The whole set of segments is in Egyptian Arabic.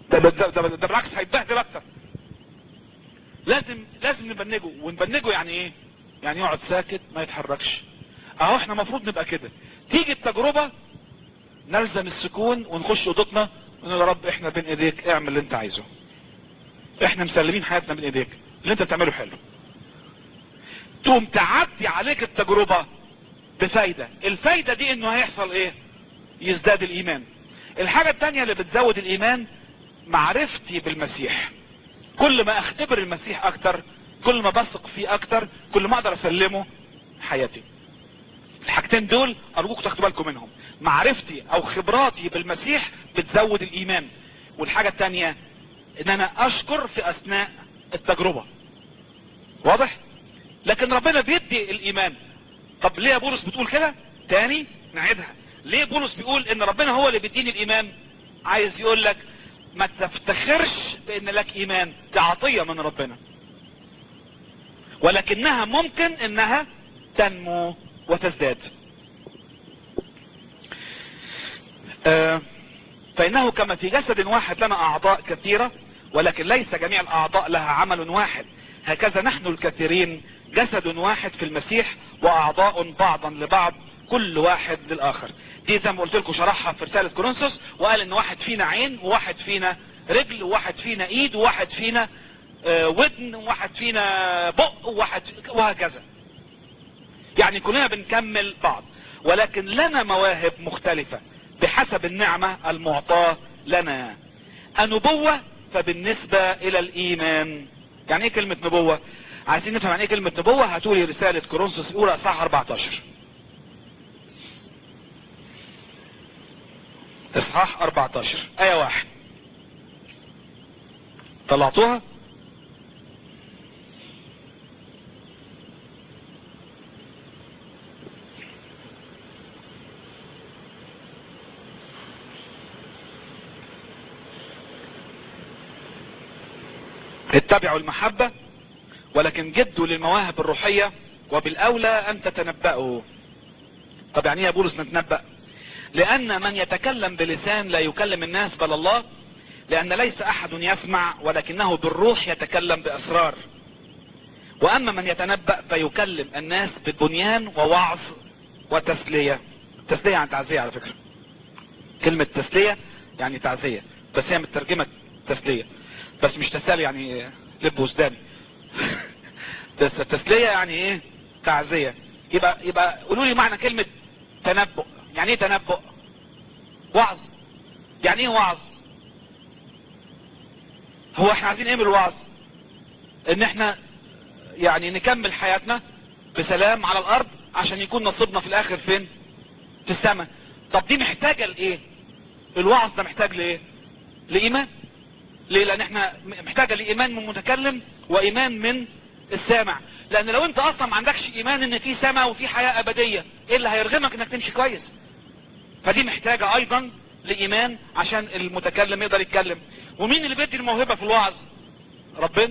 ده, ده, ده, ده بالعكس هيتبهدل اكتر لازم لازم نبنجه ونبنجه يعني ايه يعني يقعد ساكت ما يتحركش اهو احنا المفروض نبقى كده تيجي التجربة نلزم السكون ونخش اوضتنا ونقول يا رب احنا بين ايديك اعمل اللي انت عايزه احنا مسلمين حياتنا بين ايديك اللي انت بتعمله حلو تقوم تعدي عليك التجربة بفايدة الفايدة دي انه هيحصل ايه يزداد الايمان الحاجة التانية اللي بتزود الايمان معرفتي بالمسيح كل ما اختبر المسيح اكتر كل ما بثق فيه اكتر كل ما اقدر اسلمه حياتي الحاجتين دول ارجوك تاخدوا بالكم منهم معرفتي او خبراتي بالمسيح بتزود الايمان والحاجة التانية ان انا اشكر في اثناء التجربة واضح لكن ربنا بيدي الايمان طب ليه يا بولس بتقول كده تاني نعيدها ليه بولس بيقول ان ربنا هو اللي بيديني الايمان عايز يقول لك ما تفتخرش بان لك ايمان دي عطية من ربنا ولكنها ممكن انها تنمو وتزداد آه فانه كما في جسد واحد لنا اعضاء كثيرة ولكن ليس جميع الاعضاء لها عمل واحد هكذا نحن الكثيرين جسد واحد في المسيح واعضاء بعضا لبعض كل واحد للاخر دي زي ما قلت لكم شرحها في رسالة كورنثوس وقال ان واحد فينا عين وواحد فينا رجل وواحد فينا ايد وواحد فينا آه ودن وواحد فينا بق وواحد وهكذا يعني كلنا بنكمل بعض ولكن لنا مواهب مختلفة بحسب النعمة المعطاة لنا النبوة فبالنسبة الى الايمان يعني ايه كلمة نبوة عايزين نفهم يعني ايه كلمة نبوة هتقولي رسالة كورنثوس الاولى اصحاح 14 اصحاح 14 ايه واحد طلعتوها اتبعوا المحبة ولكن جدوا للمواهب الروحية وبالاولى ان تتنبأوا طب يعني ايه يا بولس نتنبأ لان من يتكلم بلسان لا يكلم الناس بل الله لان ليس احد يسمع ولكنه بالروح يتكلم باسرار واما من يتنبأ فيكلم الناس بالبنيان ووعظ وتسلية تسلية عن تعزية على فكرة كلمة تسلية يعني تعزية بس هي مترجمة تسلية بس مش تسالي يعني لب وسداني تسلية يعني ايه تعزية يبقى يبقى قولوا لي معنى كلمة تنبؤ يعني ايه تنبؤ وعظ يعني ايه وعظ هو احنا عايزين ايه من الوعظ ان احنا يعني نكمل حياتنا بسلام على الارض عشان يكون نصيبنا في الاخر فين في السماء طب دي محتاجة لايه الوعظ ده محتاج لايه لايمان ليه لان احنا محتاجة لايمان من المتكلم وايمان من السامع لان لو انت اصلا ما عندكش ايمان ان في سماء وفي حياة ابدية ايه اللي هيرغمك انك تمشي كويس فدي محتاجة ايضا لايمان عشان المتكلم يقدر يتكلم ومين اللي بيدي الموهبة في الوعظ ربنا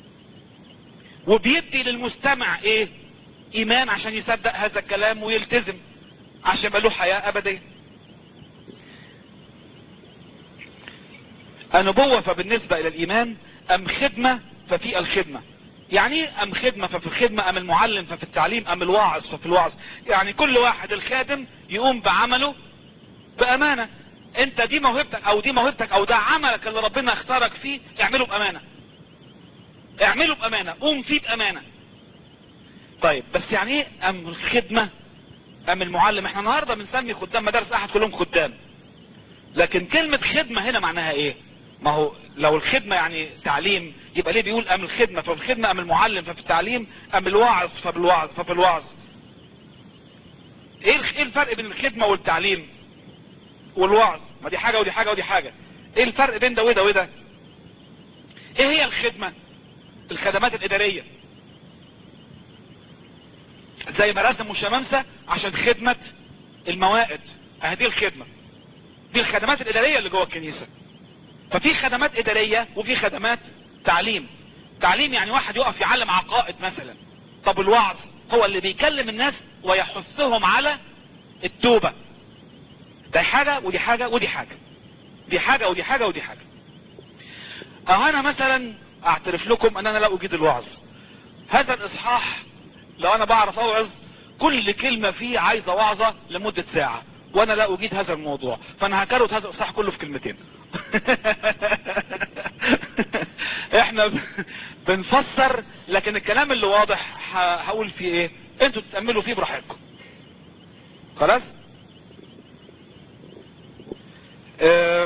وبيدي للمستمع ايه ايمان عشان يصدق هذا الكلام ويلتزم عشان يبقى له حياة ابدية النبوة فبالنسبة الى الايمان ام خدمة ففي الخدمة يعني ايه ام خدمة ففي الخدمة ام المعلم ففي التعليم ام الواعظ ففي الوعظ يعني كل واحد الخادم يقوم بعمله بامانة انت دي موهبتك او دي موهبتك او ده عملك اللي ربنا اختارك فيه اعمله بامانة اعمله بامانة قوم فيه بامانة طيب بس يعني ايه ام الخدمة ام المعلم احنا النهاردة بنسمي خدام مدارس احد كلهم خدام لكن كلمة خدمة هنا معناها ايه ما هو لو الخدمة يعني تعليم يبقى ليه بيقول ام الخدمة ففي الخدمة ام المعلم ففي التعليم ام الوعظ فبالوعظ ففي الوعظ ايه ايه الفرق بين الخدمة والتعليم والوعظ ما دي حاجة ودي حاجة ودي حاجة ايه الفرق بين ده وده وده ايه هي الخدمة الخدمات الادارية زي ما رسموا شمامسة عشان خدمة الموائد اهدي الخدمة دي الخدمات الادارية اللي جوه الكنيسة ففي خدمات ادارية وفي خدمات تعليم تعليم يعني واحد يقف يعلم عقائد مثلا طب الوعظ هو اللي بيكلم الناس ويحثهم على التوبة ده حاجة ودي حاجة ودي حاجة دي حاجة ودي حاجة ودي حاجة اه انا مثلا اعترف لكم ان انا لا اجيد الوعظ هذا الاصحاح لو انا بعرف اوعظ كل كلمة فيه عايزة وعظة لمدة ساعة وانا لا اجيد هذا الموضوع فانا هكروت هذا الاصحاح كله في كلمتين احنا ب- بنفسر لكن الكلام اللي واضح ه- هقول فيه ايه انتوا تتأملوا فيه براحتكم خلاص آه،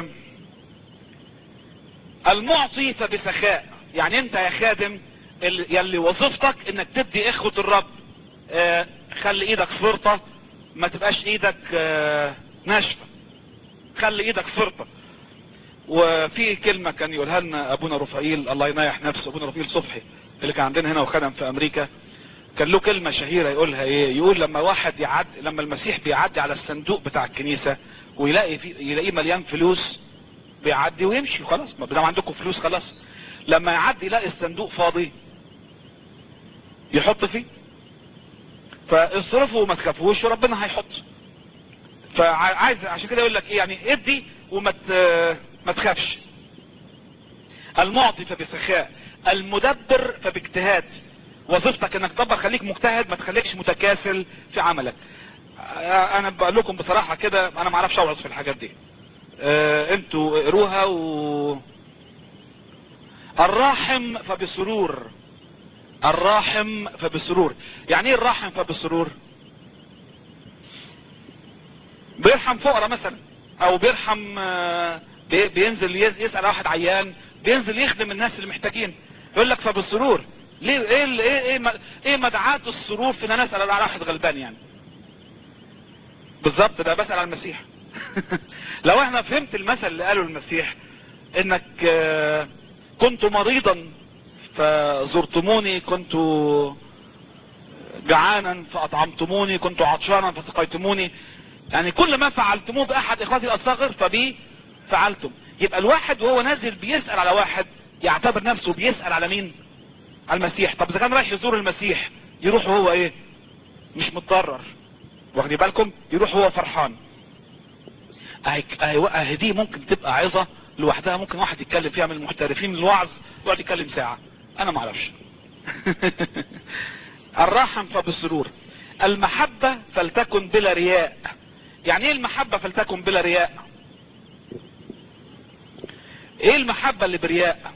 المعطي فبسخاء يعني انت يا خادم ال- يلي وظيفتك انك تدي اخوة الرب آه، خلي ايدك فرطة ما تبقاش ايدك آه، ناشفة خلي ايدك فرطة وفي كلمة كان يقولها لنا ابونا رفائيل الله ينايح نفسه ابونا رفائيل صبحي اللي كان عندنا هنا وخدم في امريكا كان له كلمة شهيرة يقولها ايه يقول لما واحد يعد لما المسيح بيعدي على الصندوق بتاع الكنيسة ويلاقي في يلاقيه مليان فلوس بيعدي ويمشي خلاص ما دام عندكم فلوس خلاص لما يعدي يلاقي الصندوق فاضي يحط فيه فاصرفوا وما تخافوش وربنا هيحط فعايز عشان كده يقول لك ايه يعني ادي وما ت- ما تخافش المعطي فبسخاء المدبر فباجتهاد وظيفتك انك تدبر خليك مجتهد ما تخليكش متكاسل في عملك آه، انا بقول لكم بصراحة كده انا ما اعرفش اوعظ في الحاجات دي آه، انتوا اقروها و الراحم فبسرور الراحم فبسرور يعني ايه الراحم فبسرور بيرحم فقراء مثلا او بيرحم آه، بي- بينزل يس- يسأل واحد عيان بينزل يخدم الناس اللي محتاجين يقول لك فبالسرور ليه ايه ال- ايه ايه م- ايه مدعاة السرور في ان انا اسال على واحد غلبان يعني بالظبط ده بسأل على المسيح لو احنا فهمت المثل اللي قاله المسيح انك آه، كنت مريضا فزرتموني كنت جعانا فاطعمتموني كنت عطشانا فسقيتموني يعني كل ما فعلتموه باحد اخواتي الاصاغر فبي فعلتم يبقى الواحد وهو نازل بيسأل على واحد يعتبر نفسه بيسأل على مين على المسيح طب اذا كان رايح يزور المسيح يروح وهو ايه مش متضرر واخدين بالكم يروح هو فرحان اهي اهي اهي دي ممكن تبقى عظة لوحدها ممكن واحد يتكلم فيها من المحترفين من الوعظ يقعد يتكلم ساعة انا ما اعرفش الراحم فبالسرور المحبة فلتكن بلا رياء يعني ايه المحبة فلتكن بلا رياء ايه المحبة اللي برياء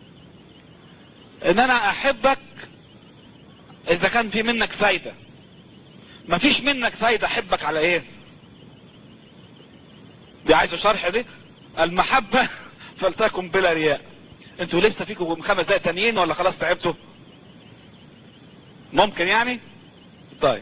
ان انا احبك اذا كان في منك فايدة مفيش منك فايدة احبك على ايه دي عايزة شرح دي المحبة فلتكن بلا رياء انتوا لسه فيكم خمس دقايق تانيين ولا خلاص تعبتوا ممكن يعني طيب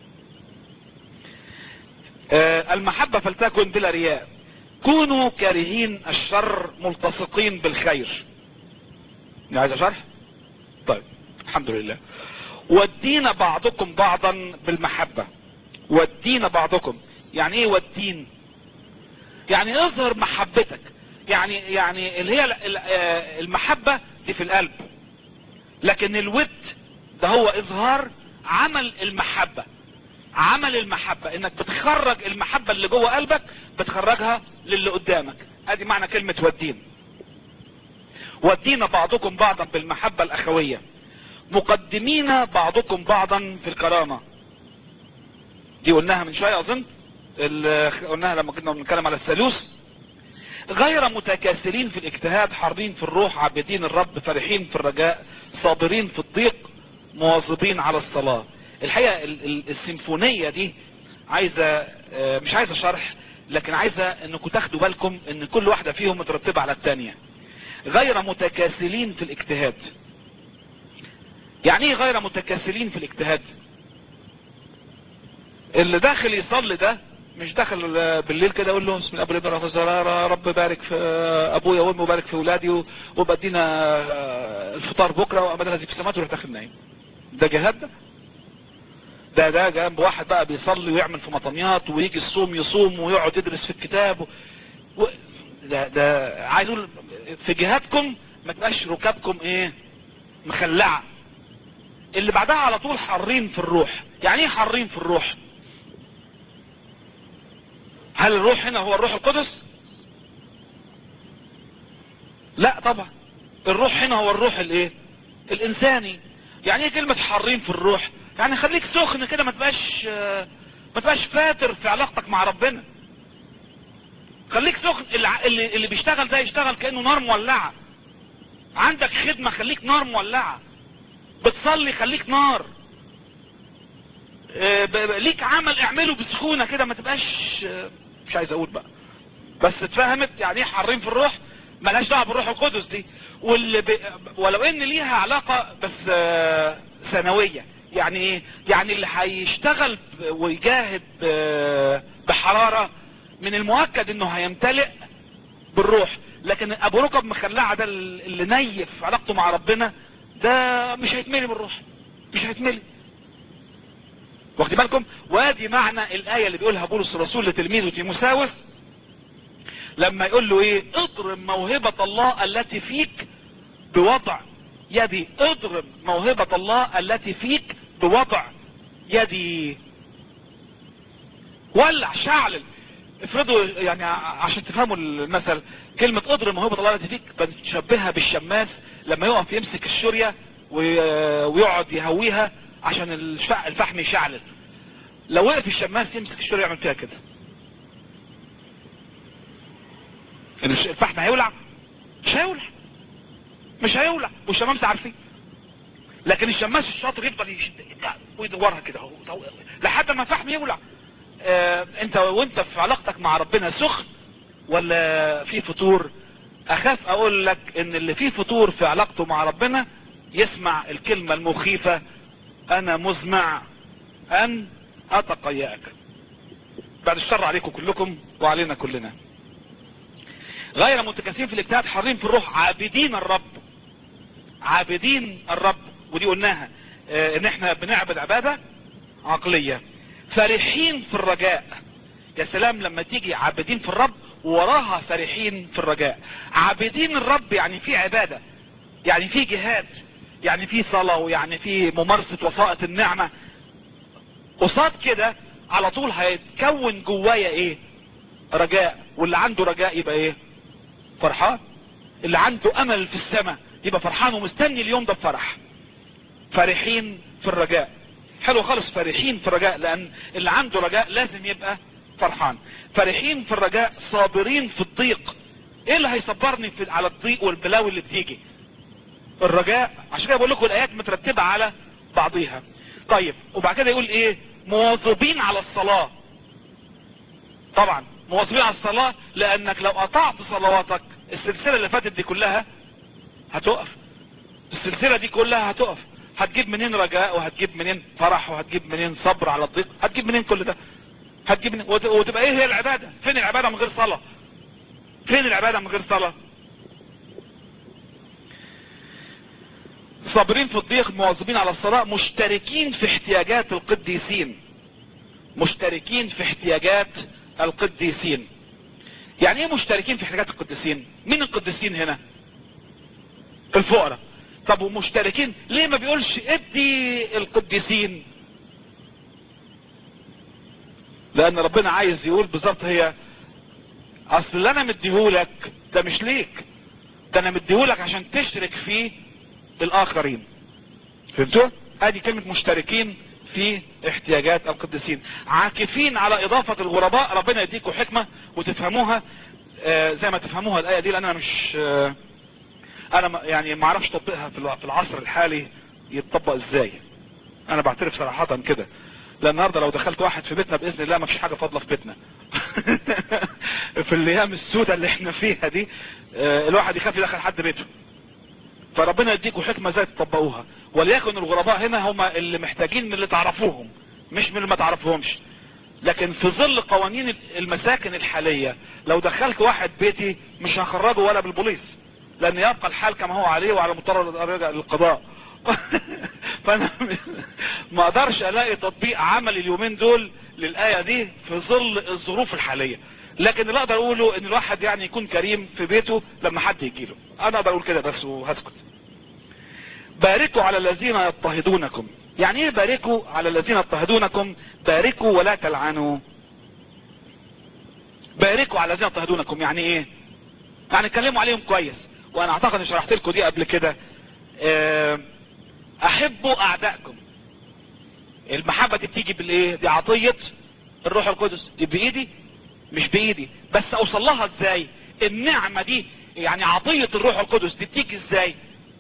آه المحبة فلتكن بلا رياء كونوا كارهين الشر ملتصقين بالخير دي عايزة شرح طيب الحمد لله ودين بعضكم بعضا بالمحبة ودين بعضكم يعني ايه ودين يعني اظهر محبتك يعني يعني اللي هي ال- ال- آه، المحبة دي في القلب لكن الود ده هو اظهار عمل المحبة عمل المحبة انك بتخرج المحبة اللي جوه قلبك بتخرجها للي قدامك ادي معنى كلمة ودين ودين بعضكم بعضا بالمحبة الاخوية مقدمين بعضكم بعضا في الكرامة دي قلناها من شوية اظن ال- قلناها لما كنا بنتكلم على الثالوث غير متكاسلين في الاجتهاد حارين في الروح عابدين الرب فرحين في الرجاء صابرين في الضيق مواظبين على الصلاة الحقيقة ال- ال- السيمفونية دي عايزة آه، مش عايزة شرح لكن عايزة انكم تاخدوا بالكم ان كل واحدة فيهم مترتبة على التانية غير متكاسلين في الاجتهاد يعني ايه غير متكاسلين في الاجتهاد اللي داخل يصلي ده مش داخل آه، بالليل كده اقول له بسم الله والابن والروح القدس يا رب بارك في آه، ابويا وامي وبارك في اولادي و- وبدينا آه، الفطار بكره وامدنا في السماوات ويروح داخل نايم ده جهاد ده ده ده جنب واحد بقى بيصلي ويعمل في مطنيات ويجي الصوم يصوم ويقعد يدرس في الكتاب و... و... ده ده عايز اقول في جهادكم ما تبقاش ركابكم ايه مخلعه اللي بعدها على طول حارين في الروح يعني ايه حارين في الروح هل الروح هنا هو الروح القدس لا طبعا الروح هنا هو الروح الايه الانساني يعني ايه كلمة حارين في الروح يعني خليك سخن كده ما تبقاش ما تبقاش فاتر في علاقتك مع ربنا خليك سخن اللي, اللي بيشتغل ده يشتغل كأنه نار مولعة عندك خدمة خليك نار مولعة بتصلي خليك نار ليك عمل اعمله بسخونة كده ما تبقاش مش عايز اقول بقى بس اتفهمت يعني ايه حارين في الروح ملهاش دعوه بالروح القدس دي واللي ب... ولو ان ليها علاقة بس ثانوية يعني ايه يعني اللي هيشتغل ويجاهد بحرارة من المؤكد انه هيمتلئ بالروح لكن ابو ركب مخلعة ده اللي نيف علاقته مع ربنا ده مش هيتملي بالروح مش هيتملي واخد بالكم وادي معنى الاية اللي بيقولها بولس الرسول لتلميذه تيموساوس لما يقول له ايه اضرب موهبة الله التي فيك بوضع يدي اضرب موهبة الله التي فيك بوضع يدي ولع شعلل افرضوا يعني عشان تفهموا المثل كلمة اضرب موهبة الله التي فيك بنشبهها بالشماس لما يقف يمسك الشورية ويقعد يهويها عشان الفحم يشعلل لو وقف الشماس يمسك الشورية يعمل فيها كده الفحم هيولع مش هيولع مش هيولع والشمامسة عارفين لكن الشماس الشاطر يفضل يشد ويدورها كده لحد ما الفحم يولع اه انت وانت في علاقتك مع ربنا سخن ولا في فطور اخاف اقول لك ان اللي فيه فطور في علاقته مع ربنا يسمع الكلمة المخيفة انا مزمع ان اتقيأك بعد الشر عليكم كلكم وعلينا كلنا غير متكاسين في الاجتهاد حارين في الروح عابدين الرب عابدين الرب ودي قلناها اه ان احنا بنعبد عبادة عقلية فرحين في الرجاء يا سلام لما تيجي عابدين في الرب وراها فرحين في الرجاء عابدين الرب يعني في عبادة يعني في جهاد يعني في صلاة ويعني في ممارسة وسائط النعمة قصاد كده على طول هيتكون جوايا ايه رجاء واللي عنده رجاء يبقى ايه فرحان اللي عنده امل في السماء يبقى فرحان ومستني اليوم ده بفرح فرحين في الرجاء حلو خالص فرحين في الرجاء لان اللي عنده رجاء لازم يبقى فرحان فرحين في الرجاء صابرين في الضيق ايه اللي هيصبرني في على الضيق والبلاوي اللي بتيجي الرجاء عشان كده بقول لكم الايات مترتبة على بعضيها طيب وبعد كده يقول ايه مواظبين على الصلاة طبعا مواظبين على الصلاة لانك لو قطعت صلواتك السلسلة اللي فاتت دي كلها هتقف السلسلة دي كلها هتقف هتجيب منين رجاء وهتجيب منين فرح وهتجيب منين صبر على الضيق هتجيب منين كل ده هتجيب منين وتبقى ايه هي العبادة فين العبادة من غير صلاة فين العبادة من غير صلاة صابرين في الضيق مواظبين على الصلاة مشتركين في احتياجات القديسين مشتركين في احتياجات القديسين يعني ايه مشتركين في احتياجات القديسين مين القديسين هنا الفقراء طب ومشتركين ليه ما بيقولش ادي القديسين لان ربنا عايز يقول بالظبط هي اصل اللي انا مديهولك ده مش ليك ده انا مديهولك عشان تشرك فيه الاخرين فهمتوا ادي كلمة مشتركين في احتياجات القديسين عاكفين على اضافة الغرباء ربنا يديكم حكمة وتفهموها آه زي ما تفهموها الاية دي لان انا مش آه انا يعني ما اعرفش اطبقها في العصر الحالي يتطبق ازاي انا بعترف صراحة كده لان النهارده لو دخلت واحد في بيتنا باذن الله ما فيش حاجه فاضله في بيتنا في الايام السوداء اللي احنا فيها دي آه الواحد يخاف يدخل حد بيته فربنا يديكم حكمة ازاي تطبقوها وليكن الغرباء هنا هم اللي محتاجين من اللي تعرفوهم مش من اللي ما تعرفوهمش لكن في ظل قوانين المساكن الحالية لو دخلت واحد بيتي مش هخرجه ولا بالبوليس لان يبقى الحال كما هو عليه وعلى مضطر للقضاء فانا ما اقدرش الاقي تطبيق عمل اليومين دول للآية دي في ظل الظروف الحالية لكن اللي اقدر اقوله ان الواحد يعني يكون كريم في بيته لما حد يجيله انا اقدر اقول كده بس وهسكت باركوا على الذين يضطهدونكم يعني ايه باركوا على الذين يضطهدونكم باركوا ولا تلعنوا باركوا على الذين يضطهدونكم يعني ايه يعني اتكلموا عليهم كويس وانا اعتقد اني شرحت لكم دي قبل كده آه، احبوا اعدائكم المحبة دي بتيجي بالايه دي عطية الروح القدس دي بايدي مش بايدي بس اوصل لها ازاي النعمة دي يعني عطية الروح القدس دي بتيجي ازاي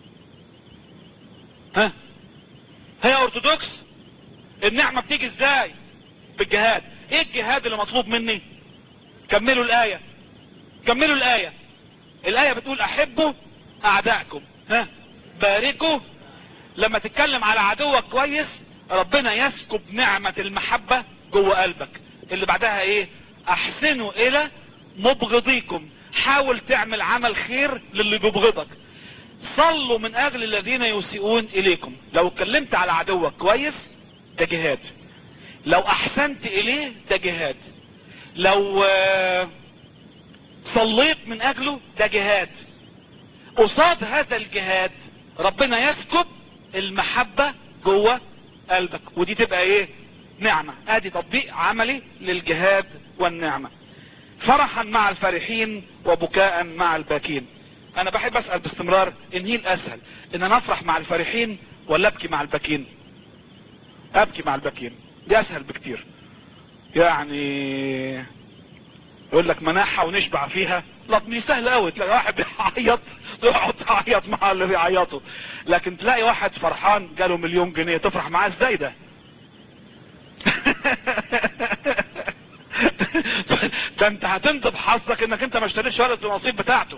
ها هي ارثوذكس النعمة بتيجي ازاي بالجهاد ايه الجهاد اللي مطلوب مني كملوا الاية كملوا الاية الاية بتقول احبوا اعدائكم ها باركوا لما تتكلم على عدوك كويس ربنا يسكب نعمة المحبة جوه قلبك اللي بعدها ايه احسنوا الى مبغضيكم حاول تعمل عمل خير للي بيبغضك صلوا من اجل الذين يسيئون اليكم لو اتكلمت على عدوك كويس ده جهاد لو احسنت اليه ده جهاد لو آه، صليت من اجله ده جهاد قصاد هذا الجهاد ربنا يسكب المحبة جوه قلبك ودي تبقى ايه نعمة ادي تطبيق عملي للجهاد والنعمة فرحا مع الفرحين وبكاء مع الباكين انا بحب اسأل باستمرار ان هي الاسهل ان انا افرح مع الفرحين ولا ابكي مع الباكين ابكي مع الباكين دي اسهل بكتير يعني يقول لك مناحة ونشبع فيها لا دي سهل قوي تلاقي واحد بيعيط تقعد تعيط مع اللي بيعيطوا لكن تلاقي واحد فرحان جاله مليون جنيه تفرح معاه ازاي ده ده انت هتندب حظك انك انت ما اشتريتش ورقه النصيب بتاعته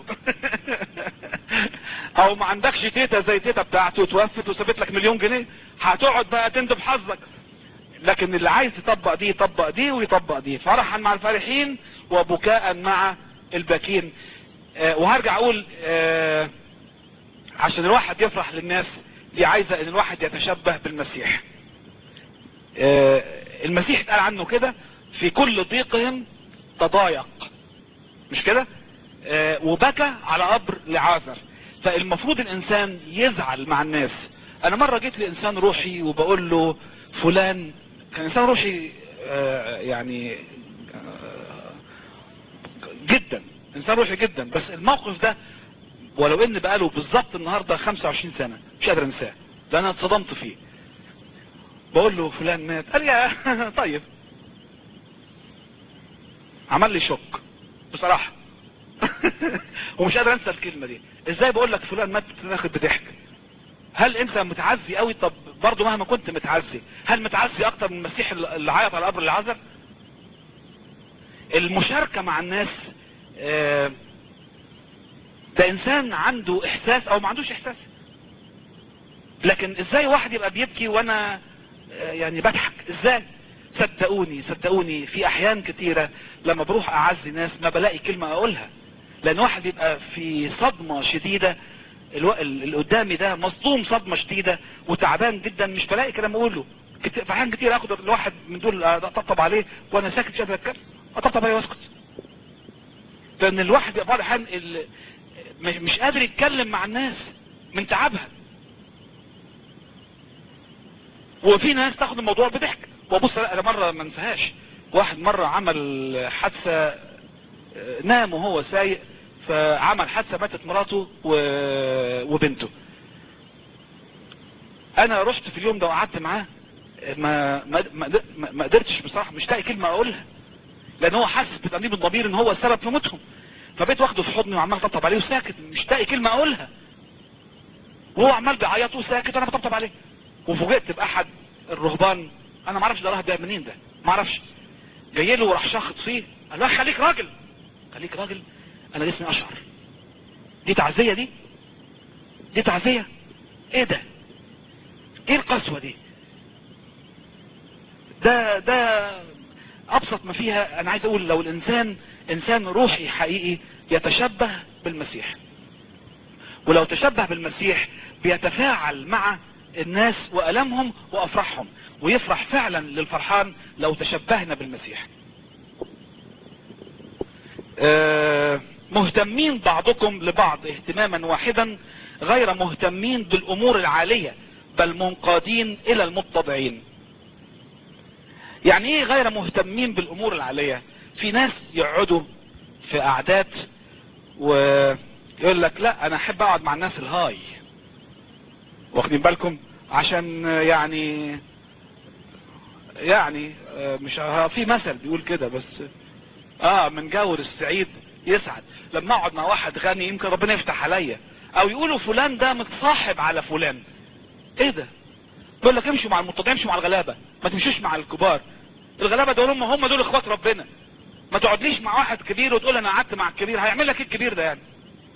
او ما عندكش تيتا زي تيتا بتاعته توفت وسابت لك مليون جنيه هتقعد بقى تندب حظك لكن اللي عايز يطبق دي يطبق دي ويطبق دي فرحا مع الفرحين وبكاء مع الباكين آه وهرجع اقول آه عشان الواحد يفرح للناس دي عايزة ان الواحد يتشبه بالمسيح آه المسيح اتقال عنه كده في كل ضيقهم تضايق مش كده آه وبكى على قبر لعازر فالمفروض الانسان يزعل مع الناس انا مرة جيت لانسان روحي وبقول له فلان كان انسان روحي آه يعني آه جدا انسان روحي جدا بس الموقف ده ولو ان بقاله بالظبط النهاردة 25 سنة مش قادر انساه ده انا اتصدمت فيه بقول له فلان مات قال يا طيب عمل لي شوك بصراحة ومش قادر انسى الكلمة دي ازاي بقول لك فلان مات ناخد بضحك هل انت متعزي قوي طب برضو مهما كنت متعزي هل متعزي اكتر من المسيح اللي عيط على قبر العذر المشاركة مع الناس آه ده انسان عنده احساس او ما عندوش احساس لكن ازاي واحد يبقى بيبكي وانا آه يعني بضحك ازاي صدقوني صدقوني في احيان كتيرة لما بروح اعزي ناس ما بلاقي كلمة اقولها لان واحد يبقى في صدمة شديدة الو... اللي قدامي ده مصدوم صدمة شديدة وتعبان جدا مش بلاقي كلام اقوله كت... في احيان كتير اخد الواحد من دول اطبطب عليه وانا ساكت مش قادر اتكلم اطبطب عليه واسكت لان الواحد بيبقى بعض الاحيان ال... مش قادر يتكلم مع الناس من تعبها وفي ناس تاخد الموضوع بضحك وبص انا مرة ما انساهاش واحد مرة عمل حادثة نام وهو سايق فعمل حادثة ماتت مراته و... وبنته انا رحت في اليوم ده وقعدت معاه ما ما ما, ما قدرتش بصراحة مش لاقي كلمة اقولها لان هو حاسس بتأنيب الضمير ان هو السبب في موتهم فبقيت واخده في حضني وعمال اطبطب عليه وساكت مش لاقي كلمة اقولها وهو عمال بيعيط وساكت وانا بطبطب عليه وفوجئت باحد الرهبان انا ما اعرفش ده راح ده منين ده ما اعرفش جاي له وراح شخط فيه قال له خليك راجل خليك راجل انا جسمي اشعر دي تعزية دي دي تعزية ايه ده ايه القسوة دي ده ده ابسط ما فيها انا عايز اقول لو الانسان انسان روحي حقيقي يتشبه بالمسيح ولو تشبه بالمسيح بيتفاعل مع الناس وألمهم وأفرحهم ويفرح فعلا للفرحان لو تشبهنا بالمسيح آه مهتمين بعضكم لبعض اهتماما واحدا غير مهتمين بالأمور العالية بل منقادين إلى المتضعين يعني ايه غير مهتمين بالأمور العالية في ناس يقعدوا في أعداد و يقول لك لا انا احب اقعد مع الناس الهاي واخدين بالكم عشان يعني يعني مش في مثل بيقول كده بس اه من جور السعيد يسعد لما اقعد مع واحد غني يمكن ربنا يفتح عليا او يقولوا فلان ده متصاحب على فلان ايه ده يقول لك امشوا مع المتضعين امشوا مع الغلابه ما تمشوش مع الكبار الغلابه دول هم هم دول اخوات ربنا ما تقعدليش مع واحد كبير وتقول انا قعدت مع الكبير هيعمل لك ايه الكبير ده يعني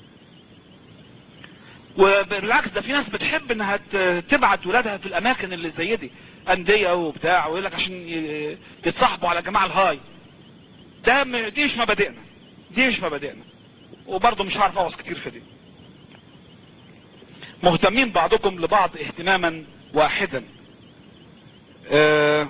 وبالعكس ده في ناس بتحب انها تبعت ولادها في الاماكن اللي زي دي انديه وبتاع ويقول لك عشان يتصاحبوا على جماعه الهاي ده دي مش مبادئنا دي مش مبادئنا وبرضه مش هعرف اوص كتير في دي مهتمين بعضكم لبعض اهتماما واحدا اه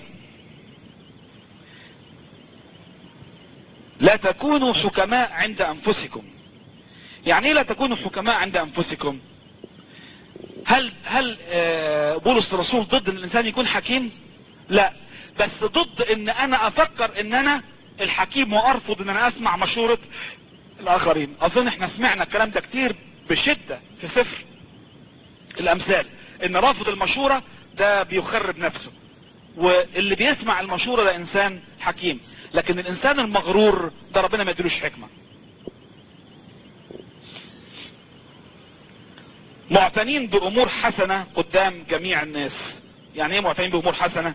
لا تكونوا حكماء عند انفسكم يعني ايه لا تكونوا حكماء عند انفسكم هل هل اه بولس الرسول ضد ان الانسان يكون حكيم لا بس ضد ان انا افكر ان انا الحكيم وارفض ان انا اسمع مشورة الاخرين اظن احنا سمعنا الكلام ده كتير بشدة في سفر الامثال ان رافض المشورة ده بيخرب نفسه واللي بيسمع المشورة ده انسان حكيم لكن الانسان المغرور ده ربنا ما يديلوش حكمة معتنين بامور حسنة قدام جميع الناس يعني ايه معتنين بامور حسنة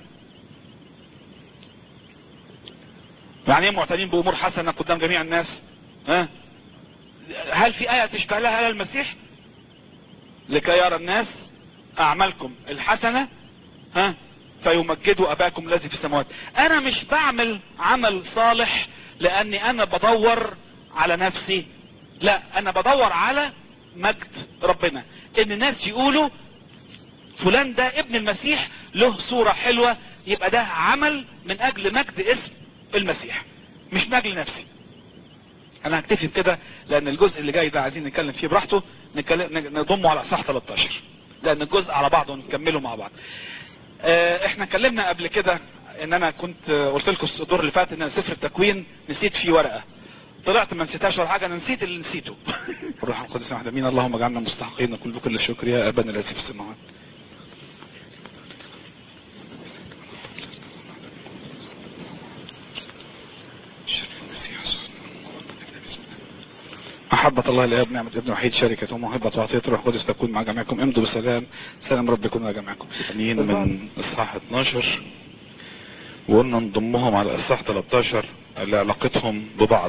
يعني ايه معتنين بامور حسنة قدام جميع الناس ها هل في ايه تشبه لها على المسيح لكي يرى الناس اعمالكم الحسنة ها فيمجدوا اباكم الذي في السماوات انا مش بعمل عمل صالح لاني انا بدور على نفسي لا انا بدور على مجد ربنا ان الناس يقولوا فلان ده ابن المسيح له صورة حلوة يبقى ده عمل من اجل مجد اسم المسيح مش من اجل نفسي انا هكتفي بكده لان الجزء اللي جاي ده عايزين نتكلم فيه براحته نتكلم نضمه على اصحاح 13 لان الجزء على بعضه نكمله مع بعض اه احنا اتكلمنا قبل كده ان انا كنت قلت لكم الدور اللي فات ان سفر التكوين نسيت فيه ورقه طلعت ما نسيتهاش ولا حاجه انا نسيت اللي نسيته الروح القدس واحد امين اللهم اجعلنا مستحقين كل بكل الشكر يا ابانا الذي في السماوات محبة الله لأب نعمة ابن وحيد شركة وموهبة وعطية روح قدس تكون مع جميعكم امضوا بسلام سلام رب يكون مع جميعكم ثانيين من اصحاح 12 وقلنا نضمهم على اصحاح 13 لعلاقتهم ببعض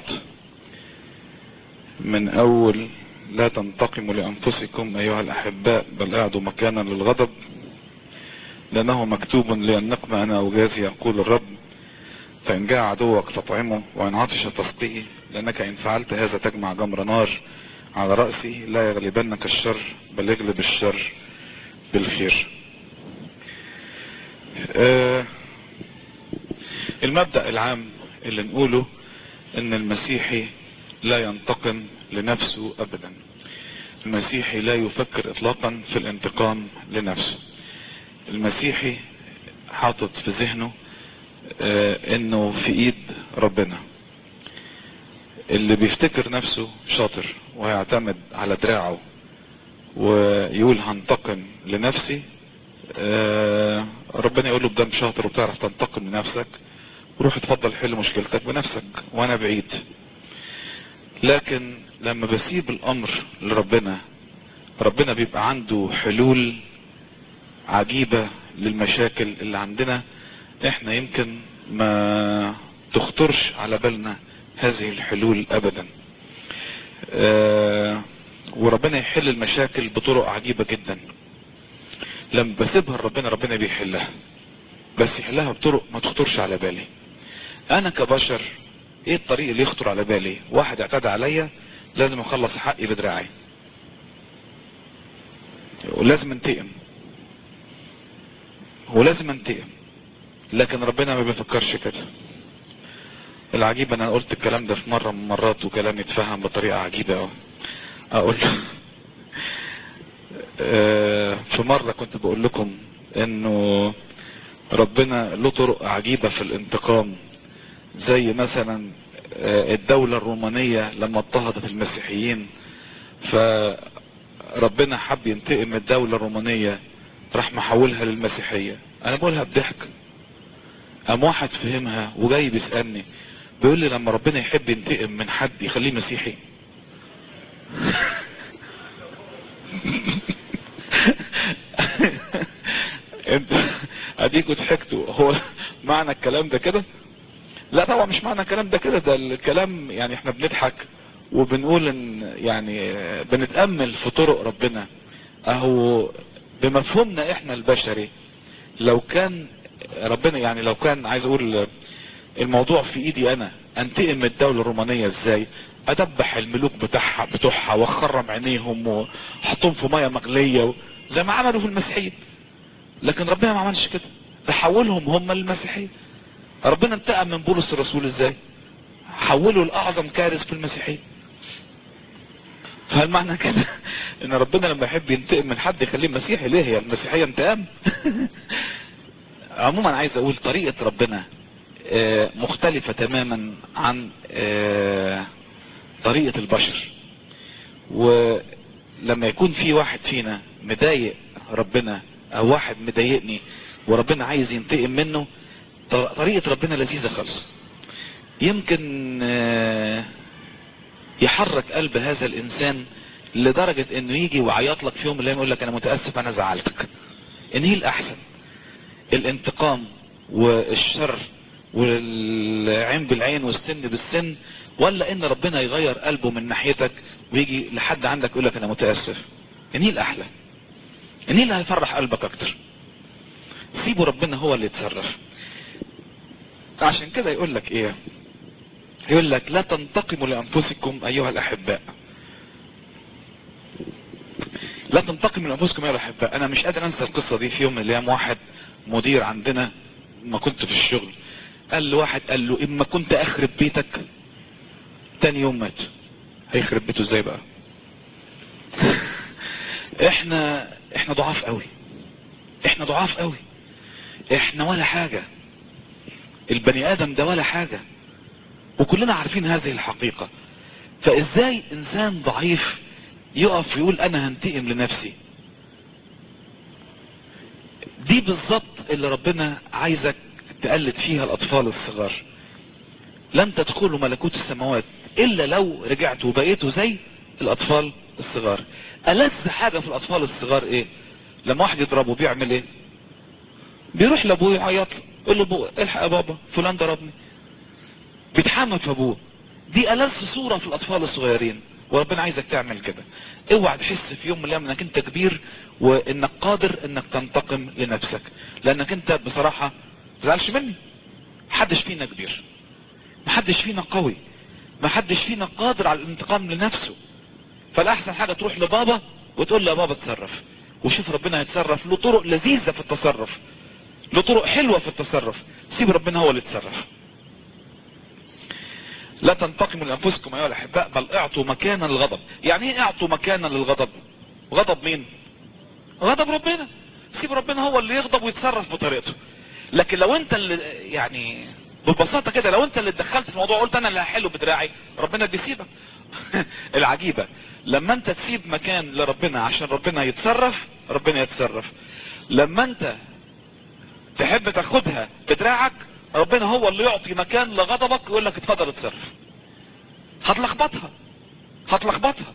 من اول لا تنتقموا لانفسكم ايها الاحباء بل اعدوا مكانا للغضب لانه مكتوب لان انا اجازي يقول الرب فإن جاء عدوك فاطعمه وإن عطش تسقيه لأنك إن فعلت هذا تجمع جمر نار على رأسي لا يغلبنك الشر بل يغلب الشر بالخير آه المبدأ العام اللي نقوله ان المسيحي لا ينتقم لنفسه ابدا المسيحي لا يفكر اطلاقا في الانتقام لنفسه المسيحي حاطط في ذهنه آه انه في ايد ربنا اللي بيفتكر نفسه شاطر ويعتمد على دراعه ويقول هنتقم لنفسي آه ربنا يقول له بدم شاطر وبتعرف تنتقم لنفسك روح اتفضل حل مشكلتك بنفسك وانا بعيد لكن لما بسيب الامر لربنا ربنا بيبقى عنده حلول عجيبة للمشاكل اللي عندنا احنا يمكن ما تخطرش على بالنا هذه الحلول ابدا اه وربنا يحل المشاكل بطرق عجيبة جدا لما بسيبها لربنا ربنا بيحلها بس يحلها بطرق ما تخطرش على بالي انا كبشر ايه الطريق اللي يخطر على بالي واحد اعتدى عليا لازم اخلص حقي بدراعي ولازم انتقم ولازم انتقم لكن ربنا ما بيفكرش كده العجيب انا قلت الكلام ده في مرة من مرات وكلامي اتفهم بطريقة عجيبة اوي اقول في مرة كنت بقول لكم انه ربنا له طرق عجيبة في الانتقام زي مثلا الدولة الرومانية لما اضطهدت المسيحيين فربنا حب ينتقم من الدولة الرومانية راح محولها للمسيحية انا بقولها بضحك قام واحد فهمها وجاي بيسألني بيقول لي لما ربنا يحب ينتقم من حد يخليه مسيحي انت اديكوا ضحكتوا هو معنى الكلام ده كده لا طبعا مش معنى الكلام ده كده ده الكلام يعني احنا بنضحك وبنقول ان يعني بنتأمل في طرق ربنا اهو بمفهومنا احنا البشري لو كان ربنا يعني لو كان عايز اقول الموضوع في ايدي انا انتقم من الدولة الرومانية ازاي ادبح الملوك بتاعها بتوعها واخرم عينيهم واحطهم في ميه مغلية زي ما عملوا في المسيحيين لكن ربنا ما عملش كده ده حولهم هم للمسيحيين ربنا انتقم من بولس الرسول ازاي حوله لاعظم كارث في المسيحيين فهل معنى كده ان ربنا لما يحب ينتقم من حد يخليه مسيحي ليه هي المسيحية انتقام عموما عايز اقول طريقة ربنا مختلفة تماما عن طريقة البشر ولما يكون في واحد فينا مضايق ربنا او واحد مضايقني وربنا عايز ينتقم منه طريقة ربنا لذيذة خالص يمكن يحرك قلب هذا الانسان لدرجة انه يجي ويعيط لك في يوم من الايام يقول لك انا متأسف انا زعلتك ان هي الاحسن الانتقام والشر والعين بالعين والسن بالسن ولا ان ربنا يغير قلبه من ناحيتك ويجي لحد عندك يقول لك انا متأسف ان هي الاحلى ان هي اللي هيفرح قلبك اكتر سيبوا ربنا هو اللي يتصرف عشان كده يقول لك ايه يقول لك لا تنتقموا لانفسكم ايها الاحباء لا تنتقموا لانفسكم ايها الاحباء انا مش قادر انسى القصة دي في يوم من الايام واحد مدير عندنا ما كنت في الشغل قال له واحد قال له اما كنت اخرب بيتك تاني يوم مات هيخرب بيته ازاي بقى احنا احنا ضعاف قوي احنا ضعاف قوي احنا ولا حاجة البني ادم ده ولا حاجة وكلنا عارفين هذه الحقيقة فازاي انسان ضعيف يقف يقول انا هنتقم لنفسي دي بالظبط اللي ربنا عايزك تقلد فيها الاطفال الصغار لن تدخلوا ملكوت السماوات الا لو رجعتوا وبقيتوا زي الاطفال الصغار ألذ حاجة في الاطفال الصغار ايه لما واحد يضربه بيعمل ايه بيروح لابوه يعيط له يقول له ابوه الحق يا بابا فلان ضربني بيتحمل في ابوه دي ألذ صورة في الاطفال الصغيرين وربنا عايزك تعمل كده اوعى تحس في يوم من الايام انك انت كبير وانك قادر انك تنتقم لنفسك لانك انت بصراحة تزعلش مني محدش فينا كبير محدش فينا قوي محدش فينا قادر على الانتقام لنفسه فالاحسن حاجة تروح لبابا وتقول له يا بابا اتصرف وشوف ربنا هيتصرف له طرق لذيذة في التصرف له طرق حلوة في التصرف سيب ربنا هو اللي يتصرف لا تنتقموا لانفسكم ايها الاحباء بل اعطوا مكانا للغضب يعني ايه اعطوا مكانا للغضب غضب مين غضب ربنا سيب ربنا هو اللي يغضب ويتصرف بطريقته لكن لو انت اللي يعني ببساطة كده لو انت اللي اتدخلت في الموضوع قلت انا اللي هحله بدراعي ربنا بيسيبك العجيبة لما انت تسيب مكان لربنا عشان ربنا يتصرف ربنا يتصرف لما انت تحب تاخدها بدراعك ربنا هو اللي يعطي مكان لغضبك ويقول لك اتفضل اتصرف هتلخبطها هتلخبطها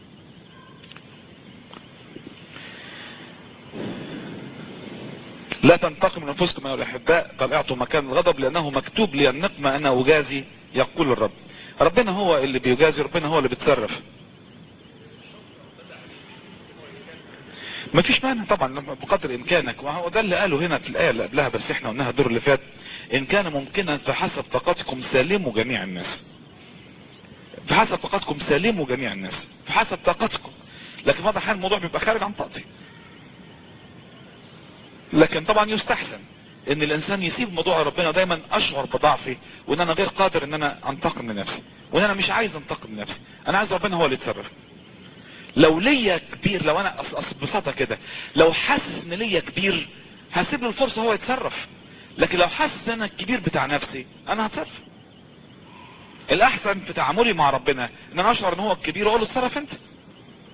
لا تنتقم من انفسكم ايها الاحباء بل اعطوا مكان الغضب لانه مكتوب لي النقمة انا اجازي يقول الرب ربنا هو اللي بيجازي ربنا هو اللي بيتصرف ما فيش مانع طبعا بقدر امكانك وهو ده اللي قاله هنا في الايه اللي قبلها بس احنا قلناها الدور اللي فات ان كان ممكنا فحسب طاقتكم سالموا جميع الناس فحسب طاقتكم سالموا جميع الناس فحسب طاقتكم لكن بعض الاحيان الموضوع بيبقى خارج عن طاقتي لكن طبعا يستحسن ان الانسان يسيب موضوع ربنا دايما اشعر بضعفي وان انا غير قادر ان انا انتقم لنفسي وان انا مش عايز انتقم لنفسي انا عايز ربنا هو اللي يتصرف لو ليا كبير لو انا ببساطة كده لو حاسس ان ليا كبير هسيب له الفرصة هو يتصرف لكن لو حاسس ان انا الكبير بتاع نفسي انا هتصرف الاحسن في تعاملي مع ربنا ان انا اشعر ان هو الكبير واقول له اتصرف انت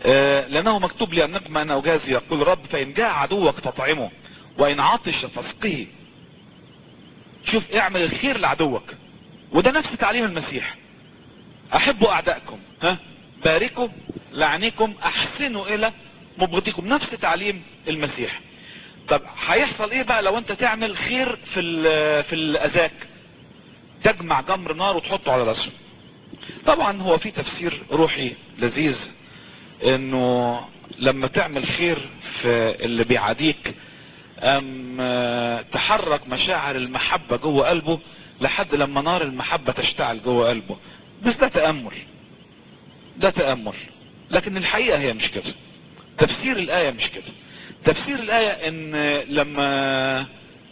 آه لانه مكتوب لي النقم انا اجازي يقول رب فان جاء عدوك فاطعمه وان عطش فاسقه شوف اعمل الخير لعدوك وده نفس تعليم المسيح احبوا اعدائكم ها باركوا لعنيكم احسنوا الى مبغضيكم نفس تعليم المسيح طب هيحصل ايه بقى لو انت تعمل خير في في الاذاك تجمع جمر نار وتحطه على راسه طبعا هو في تفسير روحي لذيذ انه لما تعمل خير في اللي بيعاديك ام تحرك مشاعر المحبة جوه قلبه لحد لما نار المحبة تشتعل جوه قلبه بس ده تأمل ده تأمل لكن الحقيقة هي مش كده تفسير الآية مش كده تفسير الآية ان لما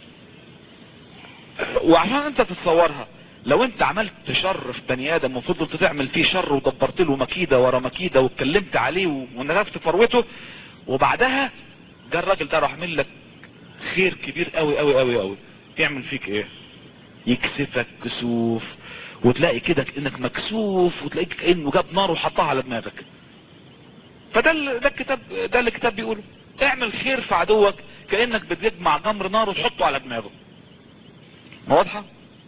وعشان انت تتصورها لو انت عملت شر في بني ادم وفضلت تعمل فيه شر ودبرت له مكيدة ورا مكيدة واتكلمت عليه ونغفت فروته وبعدها جه الراجل ده راح عامل لك خير كبير قوي قوي قوي قوي يعمل فيك ايه يكسفك كسوف وتلاقي كده انك مكسوف وتلاقيك كانه جاب نار وحطها على دماغك فده ده الكتاب ده اللي الكتاب بيقوله اعمل خير في عدوك كانك بتجمع جمر نار وتحطه على دماغه واضحه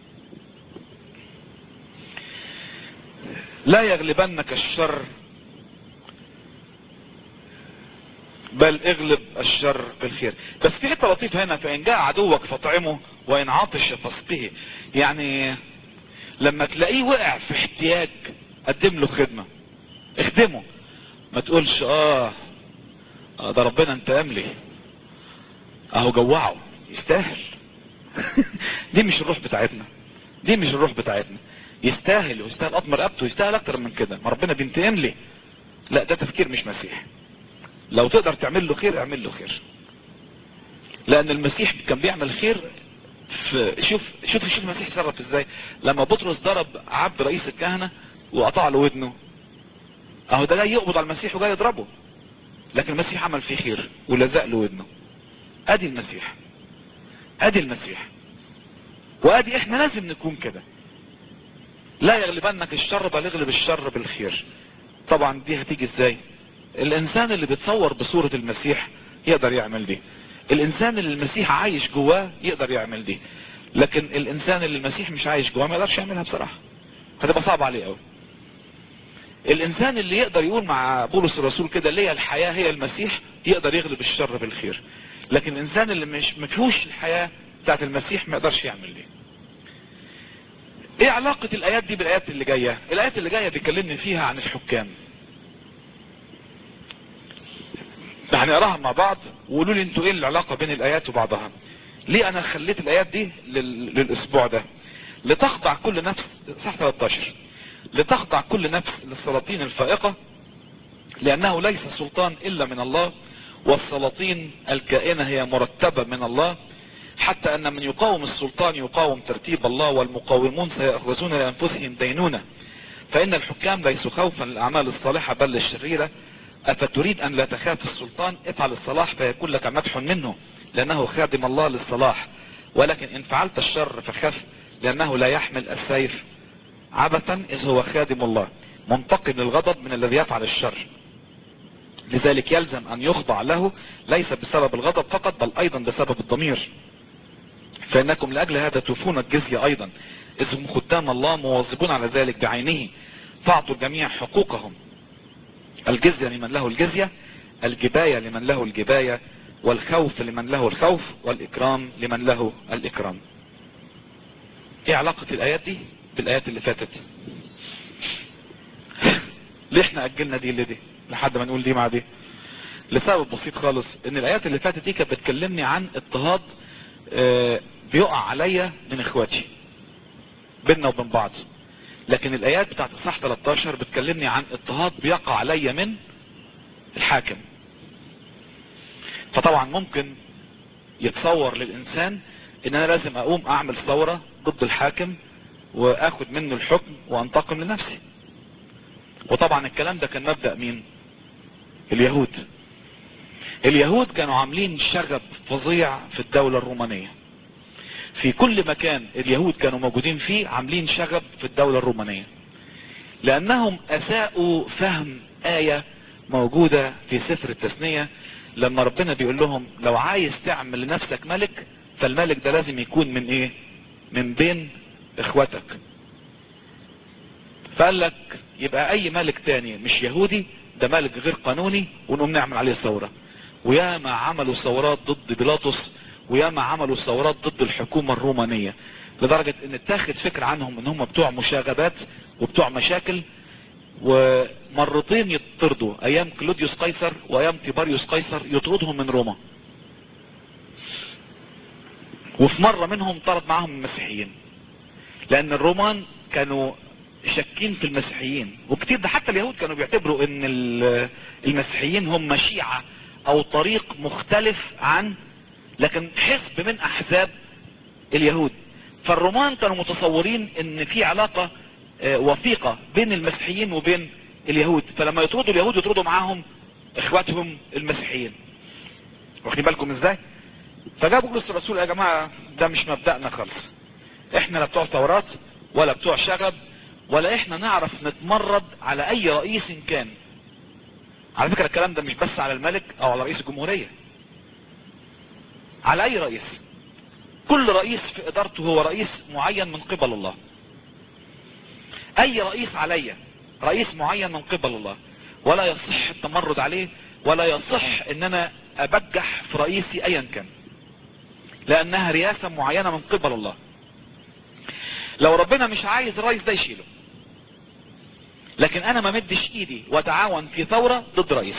لا يغلبنك الشر بل اغلب الشر بالخير بس في حته لطيفه هنا فان جاء عدوك فاطعمه وان عطش فاسقه يعني لما تلاقيه وقع في احتياج قدم له خدمه اخدمه ما تقولش اه, آه ده ربنا انتقم لي اهو جوعه يستاهل دي مش الروح بتاعتنا دي مش الروح بتاعتنا يستاهل ويستاهل اطمر رقبته يستاهل اكتر من كده ما ربنا بينتقم لي لا ده تفكير مش مسيحي لو تقدر تعمل له خير اعمل له خير لان المسيح كان بيعمل خير في شوف شوف شوف المسيح تصرف ازاي لما بطرس ضرب عبد رئيس الكهنه وقطع له ودنه اهو ده جاي يقبض على المسيح وجاي يضربه لكن المسيح عمل فيه خير ولزق له ودنه ادي المسيح ادي المسيح وادي احنا لازم نكون كده لا يغلبنك الشر بل اغلب الشر بالخير طبعا دي هتيجي ازاي الانسان اللي بيتصور بصورة المسيح يقدر يعمل دي الانسان اللي المسيح عايش جواه يقدر يعمل دي لكن الانسان اللي المسيح مش عايش جواه ما يقدرش يعملها بصراحة هتبقى صعب عليه قوي الانسان اللي يقدر يقول مع بولس الرسول كده ليا الحياة هي المسيح يقدر يغلب الشر بالخير لكن الانسان اللي مش مفيهوش الحياة بتاعت المسيح ما يقدرش يعمل دي ايه علاقة الايات دي بالايات اللي جاية الايات اللي جاية بيكلمني فيها عن الحكام هنقراها مع بعض وقولوا لي انتوا ايه العلاقة بين الايات وبعضها ليه انا خليت الايات دي لل... للاسبوع ده لتخضع كل نفس صح 13 لتخضع كل نفس للسلاطين الفائقة لانه ليس سلطان الا من الله والسلاطين الكائنة هي مرتبة من الله حتى ان من يقاوم السلطان يقاوم ترتيب الله والمقاومون سيأخذون لانفسهم دينونة فان الحكام ليسوا خوفا للاعمال الصالحة بل للشريرة افتريد ان لا تخاف السلطان افعل الصلاح فيكون لك مدح منه لانه خادم الله للصلاح ولكن ان فعلت الشر فخف لانه لا يحمل السيف عبثا اذ هو خادم الله منتقم للغضب من الذي يفعل الشر لذلك يلزم ان يخضع له ليس بسبب الغضب فقط بل ايضا بسبب الضمير فانكم لاجل هذا توفون الجزية ايضا اذ هم خدام الله مواظبون على ذلك بعينه فاعطوا الجميع حقوقهم الجزية لمن له الجزية الجباية لمن له الجباية والخوف لمن له الخوف والاكرام لمن له الاكرام ايه علاقة الايات دي بالايات اللي فاتت ليه احنا اجلنا دي اللي دي لحد ما نقول دي مع دي لسبب بسيط خالص ان الايات اللي فاتت دي كانت بتكلمني عن اضطهاد اه بيقع عليا من اخواتي بيننا وبين بعض لكن الايات بتاعت اصحاح 13 بتكلمني عن اضطهاد بيقع عليا من الحاكم فطبعا ممكن يتصور للانسان ان انا لازم اقوم اعمل ثورة ضد الحاكم واخد منه الحكم وانتقم لنفسي وطبعا الكلام ده كان مبدأ مين اليهود اليهود كانوا عاملين شغب فظيع في الدولة الرومانية في كل مكان اليهود كانوا موجودين فيه عاملين شغب في الدولة الرومانية لانهم اساءوا فهم آية موجودة في سفر التثنية لما ربنا بيقول لهم لو عايز تعمل لنفسك ملك فالملك ده لازم يكون من ايه من بين اخواتك فقال لك يبقى اي ملك تاني مش يهودي ده ملك غير قانوني ونقوم نعمل عليه ثورة وياما عملوا ثورات ضد بيلاطس وياما عملوا ثورات ضد الحكومة الرومانية لدرجة ان اتاخد فكرة عنهم ان هم بتوع مشاغبات وبتوع مشاكل ومرتين يطردوا ايام كلوديوس قيصر وايام تيباريوس قيصر يطردهم من روما وفي مرة منهم طرد معاهم المسيحيين لان الرومان كانوا شاكين في المسيحيين وكتير ده حتى اليهود كانوا بيعتبروا ان المسيحيين هم شيعة او طريق مختلف عن لكن حزب من احزاب اليهود فالرومان كانوا متصورين ان في علاقة وثيقة بين المسيحيين وبين اليهود فلما يطردوا اليهود يطردوا معاهم اخواتهم المسيحيين واخدين بالكم ازاي فجاء بولس الرسول يا جماعة ده مش مبدأنا خالص احنا لا بتوع ثورات ولا بتوع شغب ولا احنا نعرف نتمرد على اي رئيس كان على فكرة الكلام ده مش بس على الملك او على رئيس الجمهورية على اي رئيس كل رئيس في ادارته هو رئيس معين من قبل الله اي رئيس عليا رئيس معين من قبل الله ولا يصح التمرد عليه ولا يصح ان انا ابجح في رئيسي ايا كان لانها رئاسة معينة من قبل الله لو ربنا مش عايز الرئيس ده يشيله لكن انا ما مدش ايدي واتعاون في ثورة ضد رئيس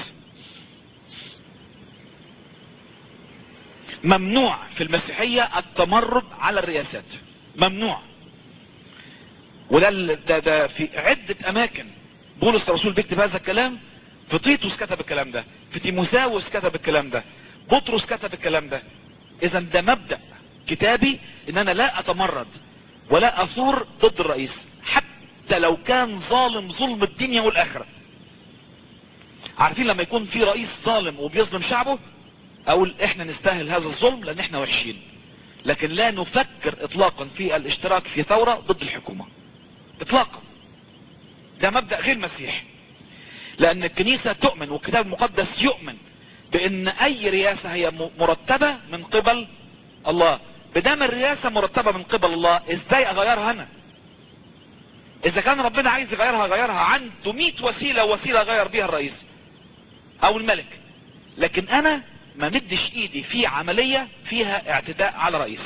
ممنوع في المسيحية التمرد على الرئاسات ممنوع وده ده, ده في عدة اماكن بولس الرسول بيكتب هذا الكلام في تيتوس كتب الكلام ده في تيموساوس كتب الكلام ده بطرس كتب الكلام ده اذا ده مبدأ كتابي ان انا لا اتمرد ولا اثور ضد الرئيس حتى لو كان ظالم ظلم الدنيا والاخرة عارفين لما يكون في رئيس ظالم وبيظلم شعبه اقول احنا نستاهل هذا الظلم لان احنا وحشين لكن لا نفكر اطلاقا في الاشتراك في ثورة ضد الحكومة اطلاقا ده مبدأ غير مسيحي لان الكنيسة تؤمن والكتاب المقدس يؤمن بان اي رئاسة هي مرتبة من قبل الله بدام الرئاسة مرتبة من قبل الله ازاي اغيرها انا اذا كان ربنا عايز يغيرها غيرها عنده 100 وسيلة وسيلة غير بيها الرئيس او الملك لكن انا ما مدش ايدي في عملية فيها اعتداء على رئيس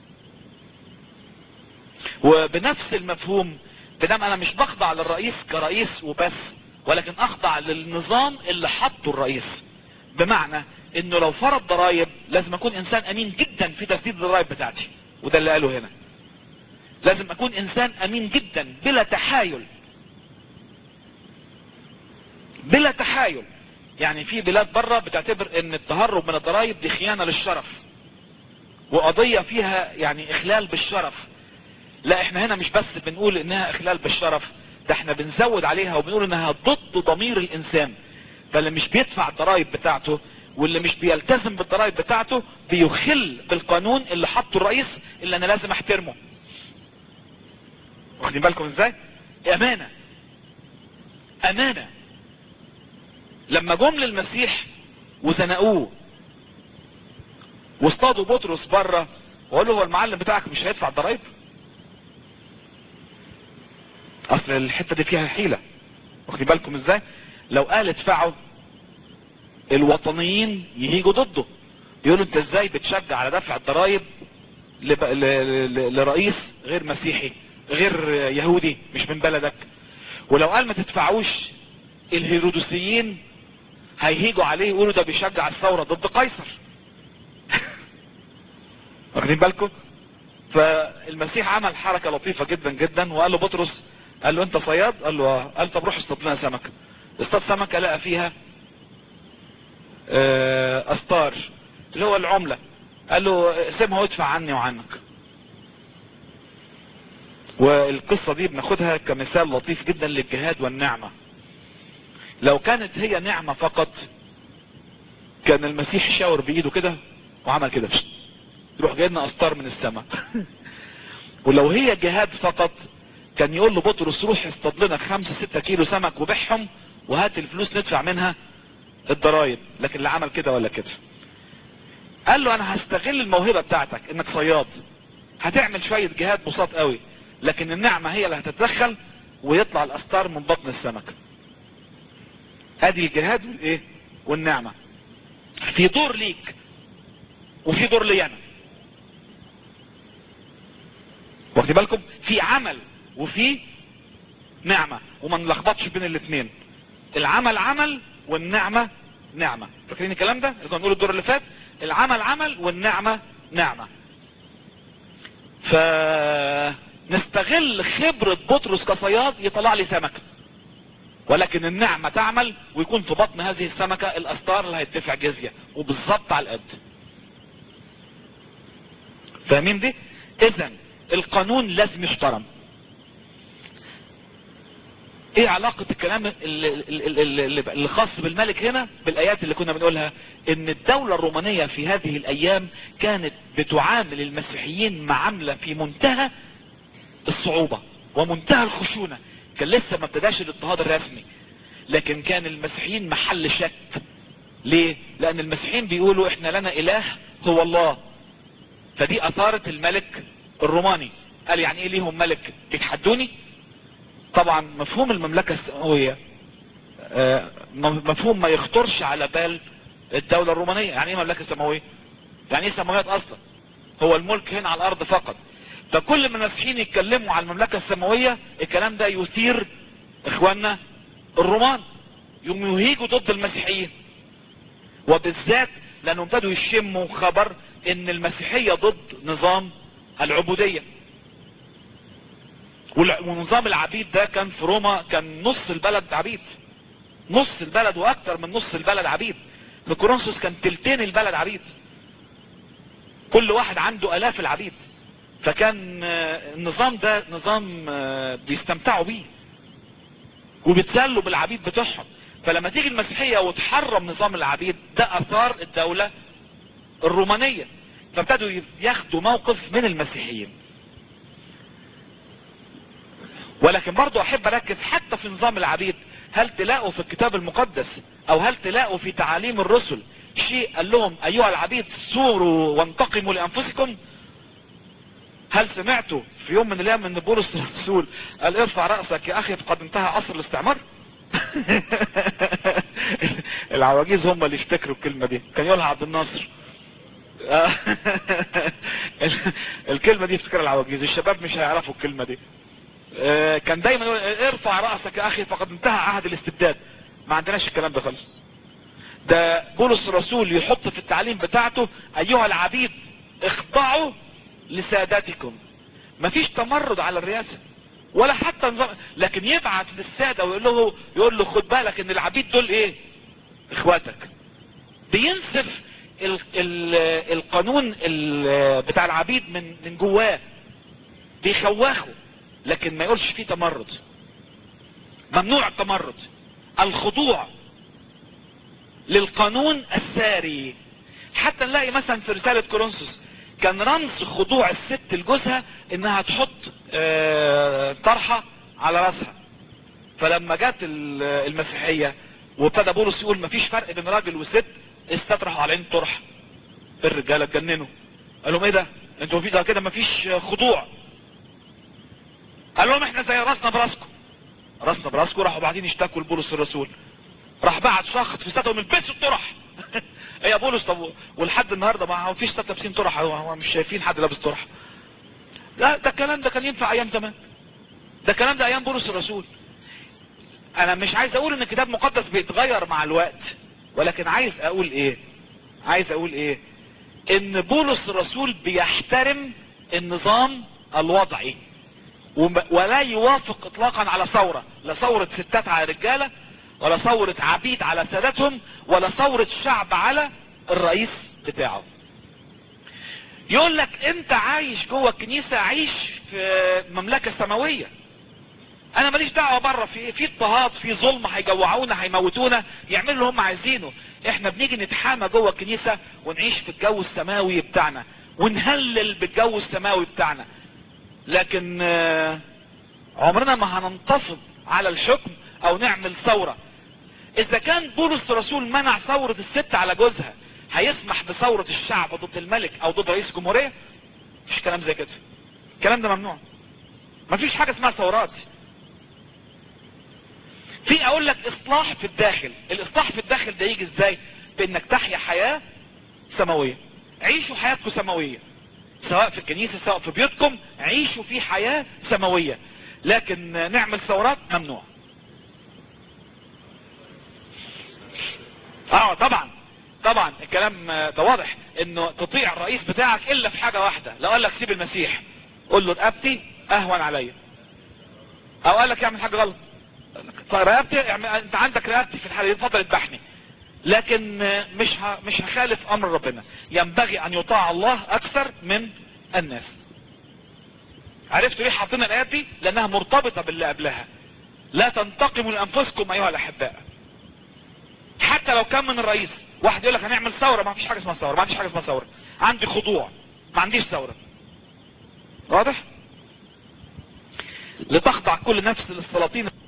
وبنفس المفهوم بدام انا مش بخضع للرئيس كرئيس وبس ولكن اخضع للنظام اللي حطه الرئيس بمعنى انه لو فرض ضرائب لازم اكون انسان امين جدا في تسديد الضرائب بتاعتي وده اللي قاله هنا لازم اكون انسان امين جدا بلا تحايل بلا تحايل يعني في بلاد بره بتعتبر ان التهرب من الضرائب دي خيانة للشرف وقضية فيها يعني اخلال بالشرف لا احنا هنا مش بس بنقول انها اخلال بالشرف ده احنا بنزود عليها وبنقول انها ضد ضمير الانسان فاللي مش بيدفع الضرائب بتاعته واللي مش بيلتزم بالضرائب بتاعته بيخل بالقانون اللي حطه الرئيس اللي انا لازم احترمه واخدين بالكم ازاي امانة امانة لما جم للمسيح وزنقوه واصطادوا بطرس بره وقالوا هو المعلم بتاعك مش هيدفع الضرايب اصل الحتة دي فيها حيلة واخدين بالكم ازاي لو قال ادفعوا الوطنيين يهيجوا ضده يقولوا انت ازاي بتشجع على دفع الضرايب لب... ل... ل... لرئيس غير مسيحي غير يهودي مش من بلدك ولو قال ما تدفعوش الهيرودوسيين هيهيجوا عليه يقولوا ده بيشجع الثورة ضد قيصر واخدين بالكم فالمسيح عمل حركة لطيفة جدا جدا وقال له بطرس قال له انت صياد قال له اه قال طب روح اصطاد لنا سمكة اصطاد سمكة لقى فيها اه استار اللي هو العملة قال له سيبها وادفع عني وعنك والقصة دي بناخدها كمثال لطيف جدا للجهاد والنعمة لو كانت هي نعمة فقط كان المسيح شاور بايده كده وعمل كده يروح جاي لنا استار من السماء ولو هي جهاد فقط كان يقول له بطرس روح اصطاد لنا خمسة ستة كيلو سمك وبيعهم وهات الفلوس ندفع منها الضرايب لكن اللي عمل كده ولا كده قال له انا هستغل الموهبة بتاعتك انك صياد هتعمل شوية جهاد بساط قوي لكن النعمة هي اللي هتتدخل ويطلع الاستار من بطن السمكة ادي الجهاد والايه والنعمة في دور ليك وفي دور لي انا واخد بالكم في عمل وفي نعمة وما نلخبطش بين الاثنين العمل عمل والنعمة نعمة فاكرين الكلام ده اللي كنا بنقوله الدور اللي فات العمل عمل والنعمة نعمة فنستغل خبرة بطرس كصياد يطلع لي سمكة ولكن النعمة تعمل ويكون في بطن هذه السمكة الاستار اللي هيدفع جزية وبالظبط على القد فاهمين دي اذا القانون لازم يحترم ايه علاقة الكلام اللي, اللي, اللي خاص بالملك هنا بالايات اللي كنا بنقولها ان الدولة الرومانية في هذه الايام كانت بتعامل المسيحيين معاملة في منتهى الصعوبة ومنتهى الخشونة كان لسه ما ابتداش الاضطهاد الرسمي لكن كان المسيحيين محل شك ليه لان المسيحيين بيقولوا احنا لنا اله هو الله فدي اثارت الملك الروماني قال يعني ايه ليهم ملك بيتحدوني طبعا مفهوم المملكة السماوية آه مفهوم ما يخطرش على بال الدولة الرومانية يعني ايه مملكة سماوية يعني ايه سماويات اصلا هو الملك هنا على الارض فقط فكل ما المسيحيين يتكلموا عن المملكة السماوية الكلام ده يثير اخواننا الرومان يوم يهيجوا ضد المسيحيين وبالذات لانهم ابتدوا يشموا خبر ان المسيحية ضد نظام العبودية ونظام العبيد ده كان في روما كان نص البلد عبيد نص البلد واكتر من نص البلد عبيد في كورنثوس كان تلتين البلد عبيد كل واحد عنده الاف العبيد فكان النظام ده نظام بيستمتعوا بيه وبيتسلوا بالعبيد بتوعهم فلما تيجي المسيحية وتحرم نظام العبيد ده اثار الدولة الرومانية فابتدوا ياخدوا موقف من المسيحيين ولكن برضو احب اركز حتى في نظام العبيد هل تلاقوا في الكتاب المقدس او هل تلاقوا في تعاليم الرسل شيء قال لهم ايها العبيد سوروا وانتقموا لانفسكم هل سمعتوا في يوم من الايام ان بولس الرسول قال ارفع رأسك يا اخي فقد انتهى عصر الاستعمار العواجيز هم اللي يفتكروا الكلمة دي كان يقولها عبد الناصر الكلمة دي يفتكرها العواجيز الشباب مش هيعرفوا الكلمة دي كان دايما يقول ارفع رأسك يا اخي فقد انتهى عهد الاستبداد ما عندناش الكلام ده خالص ده بولس الرسول يحط في التعليم بتاعته ايها العبيد اخضعوا لسادتكم مفيش تمرد على الرئاسة ولا حتى نظام لكن يبعت للسادة ويقول له يقول له خد بالك ان العبيد دول ايه اخواتك بينسف ال ال القانون ال بتاع العبيد من من جواه بيخوخه لكن ما يقولش فيه تمرد ممنوع التمرد الخضوع للقانون الساري حتى نلاقي مثلا في رسالة كورنثوس كان رمز خضوع الست لجوزها انها تحط اه طرحة على راسها فلما جت المسيحية وابتدى بولس يقول مفيش فرق بين راجل وست استطرحوا على عين طرح الرجالة اتجننوا قال لهم ايه ده انتوا في ده كده مفيش خضوع قال لهم احنا زي راسنا براسكم راسنا براسكم راحوا بعدين يشتكوا لبولس الرسول راح بعت شخص في ستهم البس الطرح ايه يا بولس طب ولحد النهارده ما هو فيش ست لابسين طرح هو مش شايفين حد لابس طرح لا ده الكلام ده كان ينفع ايام زمان ده الكلام ده ايام بولس الرسول انا مش عايز اقول ان الكتاب المقدس بيتغير مع الوقت ولكن عايز اقول ايه عايز اقول ايه ان بولس الرسول بيحترم النظام الوضعي ولا يوافق اطلاقا على ثورة لا ثورة ستات على رجالة ولا ثورة عبيد على سادتهم ولا ثورة شعب على الرئيس بتاعه يقول لك انت عايش جوه الكنيسة عيش في مملكة سماوية انا ماليش دعوة بره في في اضطهاد في ظلم هيجوعونا هيموتونا يعملوا اللي هم عايزينه احنا بنيجي نتحامى جوه الكنيسة ونعيش في الجو السماوي بتاعنا ونهلل بالجو السماوي بتاعنا لكن عمرنا ما هننتصب على الحكم او نعمل ثورة اذا كان بولس الرسول منع ثورة الست على جوزها هيسمح بثورة الشعب ضد الملك او ضد رئيس الجمهورية مفيش كلام زي كده الكلام ده ممنوع مفيش حاجة اسمها ثورات في اقول لك اصلاح في الداخل الاصلاح في الداخل ده يجي ازاي بانك تحيا حياة سماوية عيشوا حياتكم سماوية سواء في الكنيسة سواء في بيوتكم عيشوا في حياة سماوية لكن نعمل ثورات ممنوع اه طبعا طبعا الكلام ده واضح انه تطيع الرئيس بتاعك الا في حاجة واحدة لو قال لك سيب المسيح قول له رقبتي اهون عليا او قال لك يعمل حاجة غلط رقبتي يعني انت عندك رقبتي في الحالة دي اتفضل اذبحني لكن مش ه... مش هخالف امر ربنا ينبغي ان يطاع الله اكثر من الناس عرفتوا ليه حاطين الايات دي لانها مرتبطة باللي قبلها لا تنتقموا لانفسكم ايها الاحباء حتى لو كان من الرئيس واحد يقول لك هنعمل ثورة ما فيش حاجة اسمها ثورة ما عنديش حاجة اسمها ثورة عندي خضوع ما عنديش ثورة واضح لتخضع كل نفس للسلاطين